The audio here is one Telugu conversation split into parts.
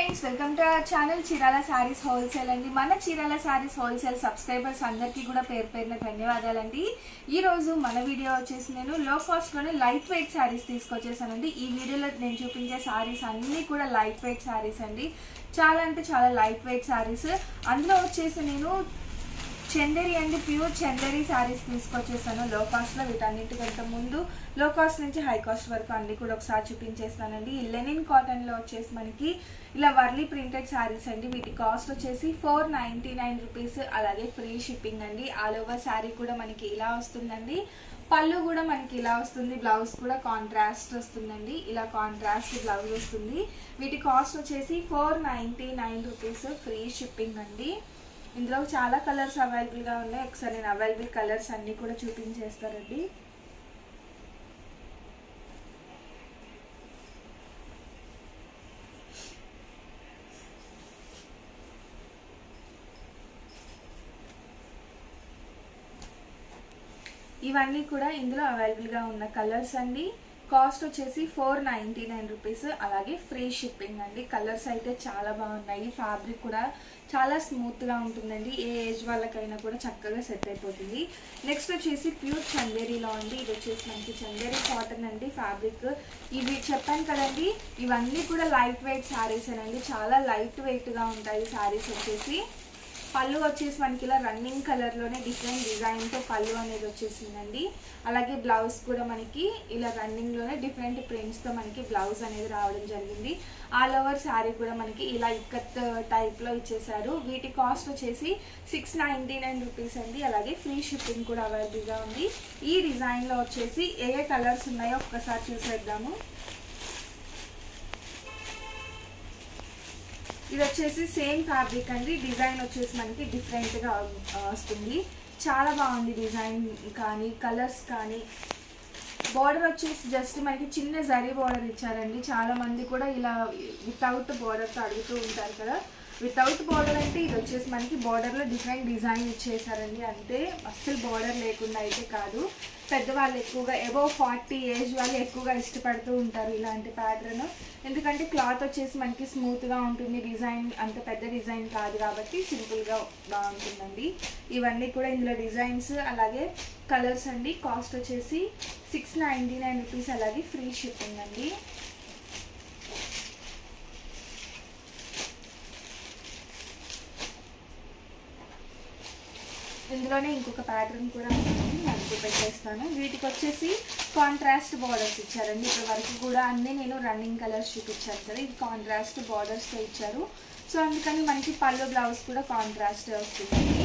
friends welcome to our channel Chirala sarees wholesale అండి మన చీరాల శారీస్ హోల్సేల్ సబ్స్క్రైబర్స్ అందరికీ కూడా పేరు పేరున ధన్యవాదాలండి ఈ రోజు మన వీడియో వచ్చేసి నేను లో కాస్ట్ లోనే లైట్ వెయిట్ శారీస్ తీసుకొచ్చేసానండి ఈ వీడియోలో నేను చూపించే శారీస్ అన్నీ కూడా లైట్ వెయిట్ శారీస్ అండి చాలా అంటే చాలా లైట్ వెయిట్ శారీస్ అందులో వచ్చేసి నేను చందేరి అండి ప్యూర్ చందేరి శారీస్ తీసుకొచ్చేసాను లో కాస్ట్ లో వీటన్నిటికంటే ముందు లో కాస్ట్ నుంచి హై కాస్ట్ వరకు అన్ని కూడా ఒకసారి చూపించేస్తానండి ఈ లెనిన్ కాటన్ లో వచ్చేసి మనకి ఇలా వర్లీ ప్రింటెడ్ శారీస్ అండి వీటి కాస్ట్ వచ్చేసి ఫోర్ నైన్టీ నైన్ రూపీస్ అలాగే ఫ్రీ షిప్పింగ్ అండి ఆల్ ఓవర్ శారీ కూడా మనకి ఇలా వస్తుందండి పళ్ళు కూడా మనకి ఇలా వస్తుంది బ్లౌజ్ కూడా కాంట్రాస్ట్ వస్తుందండి ఇలా కాంట్రాస్ట్ బ్లౌజ్ వస్తుంది వీటి కాస్ట్ వచ్చేసి four ninety nine rupees free shipping అండి ఇందులో చాలా కలర్స్ అవైలబుల్గా ఉన్నాయి ఒకసారి నేను అవైలబుల్ కలర్స్ అన్నీ కూడా చూపించేస్తారండి ఇవన్నీ కూడా ఇందులో అవైలబుల్గా ఉన్న కలర్స్ అండి కాస్ట్ వచ్చేసి ఫోర్ నైంటీ నైన్ రూపీస్ అలాగే ఫ్రీ షిప్పింగ్ అండి కలర్స్ అయితే చాలా బాగున్నాయి ఫ్యాబ్రిక్ కూడా చాలా స్మూత్గా ఉంటుందండి ఏ ఏజ్ వాళ్ళకైనా కూడా చక్కగా సెట్ అయిపోతుంది నెక్స్ట్ వచ్చేసి ప్యూర్ చందేరీలో అండి ఇది వచ్చేసి మనకి చందేరి కాటన్ అండి ఫ్యాబ్రిక్ ఇవి చెప్పాను కదండి ఇవన్నీ కూడా లైట్ వెయిట్ శారీస్ అండి చాలా లైట్ వెయిట్గా ఉంటాయి శారీస్ వచ్చేసి పళ్ళు వచ్చేసి మనకి ఇలా రన్నింగ్ కలర్లోనే డిఫరెంట్ డిజైన్తో పళ్ళు అనేది వచ్చేసిందండి అలాగే బ్లౌజ్ కూడా మనకి ఇలా రన్నింగ్లోనే డిఫరెంట్ ప్రింట్స్తో మనకి బ్లౌజ్ అనేది రావడం జరిగింది ఆల్ ఓవర్ శారీ కూడా మనకి ఇలా ఇక్కత్ టైప్లో ఇచ్చేసారు వీటి కాస్ట్ వచ్చేసి సిక్స్ నైంటీ నైన్ రూపీస్ అండి అలాగే ఫ్రీ షిప్పింగ్ కూడా అవైలబుల్గా ఉంది ఈ డిజైన్లో వచ్చేసి ఏ ఏ కలర్స్ ఉన్నాయో ఒక్కసారి చూసేద్దాము ఇది వచ్చేసి సేమ్ ఫ్యాబ్రిక్ అండి డిజైన్ వచ్చేసి మనకి డిఫరెంట్గా వస్తుంది చాలా బాగుంది డిజైన్ కానీ కలర్స్ కానీ బార్డర్ వచ్చేసి జస్ట్ మనకి చిన్న జరీ బార్డర్ ఇచ్చారండి చాలా మంది కూడా ఇలా వితౌట్ బార్డర్తో అడుగుతూ ఉంటారు కదా వితౌట్ బార్డర్ అంటే ఇది వచ్చేసి మనకి బార్డర్లో డిఫరెంట్ డిజైన్ ఇచ్చేసారండి అంతే అస్సలు బార్డర్ లేకుండా అయితే కాదు పెద్దవాళ్ళు ఎక్కువగా ఎబో ఫార్టీ ఏజ్ వాళ్ళు ఎక్కువగా ఇష్టపడుతూ ఉంటారు ఇలాంటి ప్యాటర్న్ ఎందుకంటే క్లాత్ వచ్చేసి మనకి స్మూత్గా ఉంటుంది డిజైన్ అంత పెద్ద డిజైన్ కాదు కాబట్టి సింపుల్గా బాగుంటుందండి ఇవన్నీ కూడా ఇందులో డిజైన్స్ అలాగే కలర్స్ అండి కాస్ట్ వచ్చేసి సిక్స్ నైంటీ నైన్ రూపీస్ అలాగే ఫ్రీ షిప్పింగ్ అండి ఇందులోనే ఇంకొక ప్యాటర్న్ కూడా ఉంటుంది అందుకు పెట్టేస్తాను వీటికి వచ్చేసి కాంట్రాస్ట్ బార్డర్స్ ఇచ్చారండి ఇప్పటి వరకు కూడా అన్నీ నేను రన్నింగ్ కలర్స్ చూపించాను కదా ఇది కాంట్రాస్ట్ బార్డర్స్తో ఇచ్చారు సో అందుకని మనకి పళ్ళు బ్లౌజ్ కూడా కాంట్రాస్ట్ వస్తుందండి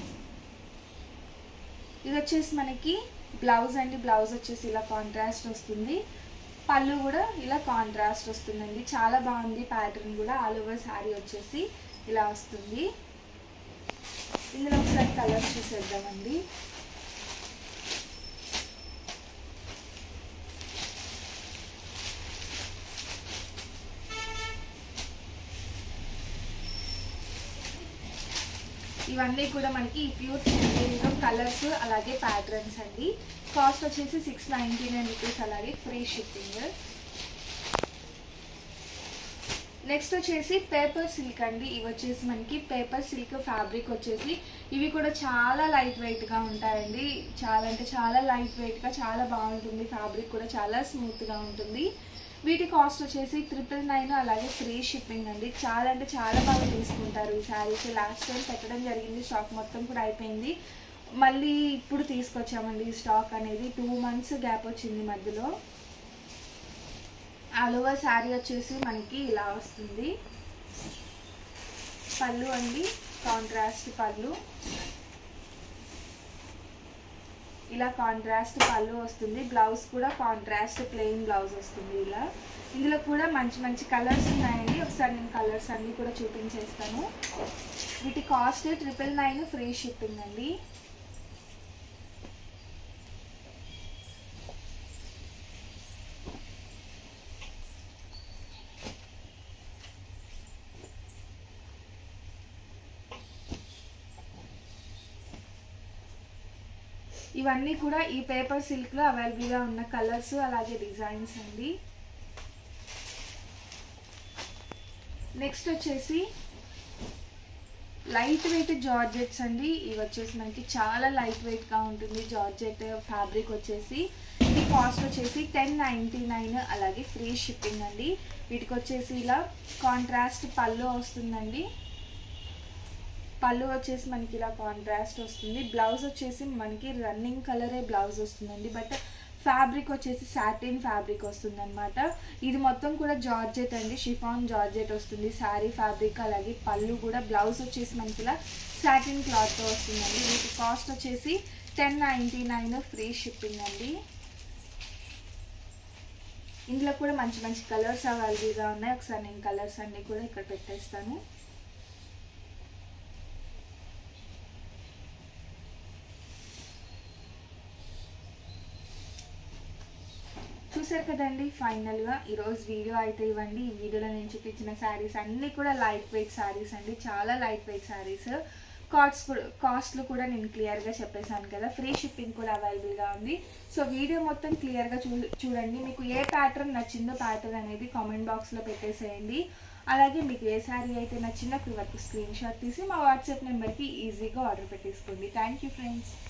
ఇది వచ్చేసి మనకి బ్లౌజ్ అండి బ్లౌజ్ వచ్చేసి ఇలా కాంట్రాస్ట్ వస్తుంది పళ్ళు కూడా ఇలా కాంట్రాస్ట్ వస్తుందండి చాలా బాగుంది ప్యాటర్న్ కూడా ఆల్ ఓవర్ శారీ వచ్చేసి ఇలా వస్తుంది ఇందులో ఒకసారి కలర్ చూసేద్దామండి ఇవన్నీ కూడా మనకి ప్యూర్ చందేరిలో కలర్స్ అలాగే ప్యాటర్న్స్ అండి కాస్ట్ వచ్చేసి సిక్స్ నైంటీ నైన్ రూపీస్ అలాగే ఫ్రీ షిప్పింగ్ నెక్స్ట్ వచ్చేసి పేపర్ సిల్క్ అండి ఇవి వచ్చేసి మనకి పేపర్ సిల్క్ ఫ్యాబ్రిక్ వచ్చేసి ఇవి కూడా చాలా లైట్ వెయిట్గా ఉంటాయండి చాలా అంటే చాలా లైట్ వెయిట్గా చాలా బాగుంటుంది ఫ్యాబ్రిక్ కూడా చాలా స్మూత్గా ఉంటుంది వీటి కాస్ట్ వచ్చేసి ట్రిపుల్ నైన్ అలాగే ఫ్రీ షిప్పింగ్ అండి చాలా అంటే చాలా బాగా తీసుకుంటారు ఈ శారీస్ లాస్ట్ టైం పెట్టడం జరిగింది స్టాక్ మొత్తం కూడా అయిపోయింది మళ్ళీ ఇప్పుడు తీసుకొచ్చామండి ఈ స్టాక్ అనేది టూ మంత్స్ గ్యాప్ వచ్చింది మధ్యలో ఆల్ ఓవర్ శారీ వచ్చేసి మనకి ఇలా వస్తుంది పళ్ళు అండి కాంట్రాస్ట్ పళ్ళు ఇలా కాంట్రాస్ట్ పళ్ళు వస్తుంది బ్లౌజ్ కూడా కాంట్రాస్ట్ ప్లెయిన్ బ్లౌజ్ వస్తుంది ఇలా ఇందులో కూడా మంచి మంచి కలర్స్ ఉన్నాయండి ఒకసారి నేను కలర్స్ అన్నీ కూడా చూపించేస్తాను వీటి cost triple nine free shipping అండి ఇవన్నీ కూడా ఈ పేపర్ సిల్క్లో అవైలబుల్గా ఉన్న కలర్స్ అలాగే డిజైన్స్ అండి నెక్స్ట్ వచ్చేసి లైట్ వెయిట్ జార్జెట్స్ అండి ఇవి వచ్చేసి మనకి చాలా లైట్ వెయిట్గా ఉంటుంది జార్జెట్ ఫ్యాబ్రిక్ వచ్చేసి ఇది కాస్ట్ వచ్చేసి టెన్ నైంటీ నైన్ అలాగే ఫ్రీ షిప్పింగ్ అండి వీటికి వచ్చేసి ఇలా కాంట్రాస్ట్ పళ్ళు వస్తుందండి పళ్ళు వచ్చేసి మనకి ఇలా కాంట్రాస్ట్ వస్తుంది బ్లౌజ్ వచ్చేసి మనకి రన్నింగ్ కలరే బ్లౌజ్ వస్తుందండి బట్ ఫ్యాబ్రిక్ వచ్చేసి సాటిన్ ఫ్యాబ్రిక్ వస్తుంది అనమాట ఇది మొత్తం కూడా జార్జెట్ అండి షిఫాన్ జార్జెట్ వస్తుంది శారీ ఫ్యాబ్రిక్ అలాగే పళ్ళు కూడా బ్లౌజ్ వచ్చేసి మనకి ఇలా సాటిన్ క్లాత్తో వస్తుందండి వీటి కాస్ట్ వచ్చేసి ten ninety nine free shipping అండి ఇందులో కూడా మంచి మంచి కలర్స్ అవైలబుల్గా ఉన్నాయి ఒకసారి నేను కలర్స్ అన్నీ కూడా ఇక్కడ పెట్టేస్తాను చూసారు కదండి ఫైనల్గా ఈరోజు వీడియో అయితే ఇవ్వండి ఈ వీడియోలో నేను చూపించిన శారీస్ అన్నీ కూడా లైట్ వెయిట్ శారీస్ అండి చాలా లైట్ వెయిట్ శారీస్ కాస్ట్ కూడా కాస్ట్లు కూడా నేను క్లియర్గా చెప్పేశాను కదా ఫ్రీ షిప్పింగ్ కూడా అవైలబుల్గా ఉంది సో వీడియో మొత్తం క్లియర్గా చూ చూడండి మీకు ఏ ప్యాటర్న్ నచ్చిందో ప్యాటర్న్ అనేది కామెంట్ బాక్స్లో పెట్టేసేయండి అలాగే మీకు ఏ శారీ అయితే నచ్చిందో అక్కడ వరకు స్క్రీన్ షాట్ తీసి మా వాట్సాప్ నెంబర్కి ఈజీగా ఆర్డర్ పెట్టేసుకోండి థ్యాంక్ యూ ఫ్రెండ్స్